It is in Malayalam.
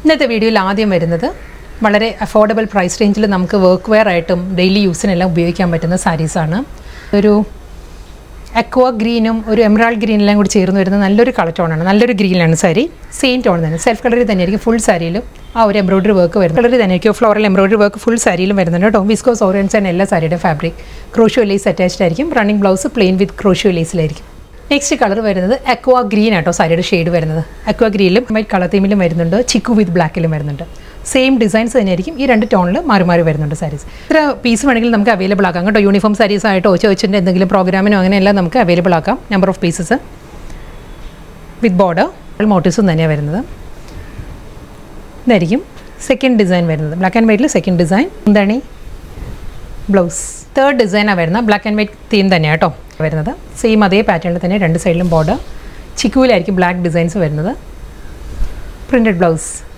ഇന്നത്തെ വീഡിയോയിൽ ആദ്യം വരുന്നത് വളരെ അഫോർഡബിൾ പ്രൈസ് റേഞ്ചിൽ നമുക്ക് വർക്ക് വെയർ ആയിട്ടും ഡെയിലി യൂസിനെല്ലാം ഉപയോഗിക്കാൻ പറ്റുന്ന സാരീസാണ് ഒരു അക്വ ഗ്രീനും ഒരു എമറാൾഡ് ഗ്രീനെല്ലാം കൂടി ചേർന്ന് വരുന്ന നല്ലൊരു കളർ ടോണാണ് നല്ലൊരു ഗ്രീനിലാണ് സാരി സെയിം ടോൺ തന്നെ സെൽഫ് കളറിൽ തന്നെയായിരിക്കും ഫുൾ സാരിയിലും ആ ഒരു എംബ്രോയിഡറി വർക്ക് വരുന്നത് കളറിൽ തന്നെയായിരിക്കും ഫ്ലോറൽ എംബ്രോയിഡറി വർക്ക് ഫുൾ സാരിയിലും വരുന്നുണ്ട് കേട്ടോ വിസ്കോസ് ഓറിയൻസ് ആണ് എല്ലാ സാരിയുടെ ഫാബ്രിക് ക്രോഷ്യോ ലേസ് അറ്റാച്ച്ഡ് ആയിരിക്കും running blouse plain with crochet ലേസിലായിരിക്കും നെക്സ്റ്റ് കളർ വരുന്നത് അക്വ ഗ്രീൻ ആട്ടോ സാരിയുടെ ഷെയ്ഡ് വരുന്നത് അക്വ ഗ്രീനിലും വൈറ്റ് കളർ തീമിലും വരുന്നുണ്ട് ചിക്കു വിത്ത് ബ്ലാക്കിലും വരുന്നുണ്ട് സെയിം ഡിസൈൻസ് തന്നെയായിരിക്കും ഈ രണ്ട് ടോണിൽ മാറി മാറി വരുന്നുണ്ട് സാരീസ് ഇത്ര പീസ് വേണമെങ്കിൽ നമുക്ക് അവൈലബിൾ ആക്കാം കേട്ടോ യൂണിഫോം സാരീസ് ആയിട്ടോ ചോദിച്ചിട്ട് എന്തെങ്കിലും പ്രോഗ്രാമിനോ അങ്ങനെയെല്ലാം നമുക്ക് അവൈലബിൾ ആക്കാം number of pieces with border മോട്ടീവ്സും തന്നെയാണ് വരുന്നത് ഇതായിരിക്കും സെക്കൻഡ് ഡിസൈൻ വരുന്നത് ബ്ലാക്ക് ആൻഡ് വൈറ്റിൽ സെക്കൻഡ് ഡിസൈൻ എന്താണ് ബ്ലൗസ് തേർഡ് ഡിസൈനാണ് വരുന്നത് ബ്ലാക്ക് ആൻഡ് വൈറ്റ് തീം തന്നെയാണ് കേട്ടോ വരുന്നത് സെയിം അതേ പാറ്റേണിൽ തന്നെ രണ്ട് സൈഡിലും ബോർഡർ ചിക്കുവിലായിരിക്കും ബ്ലാക്ക് ഡിസൈൻസ് വരുന്നത് പ്രിൻറ്റഡ് ബ്ലൗസ്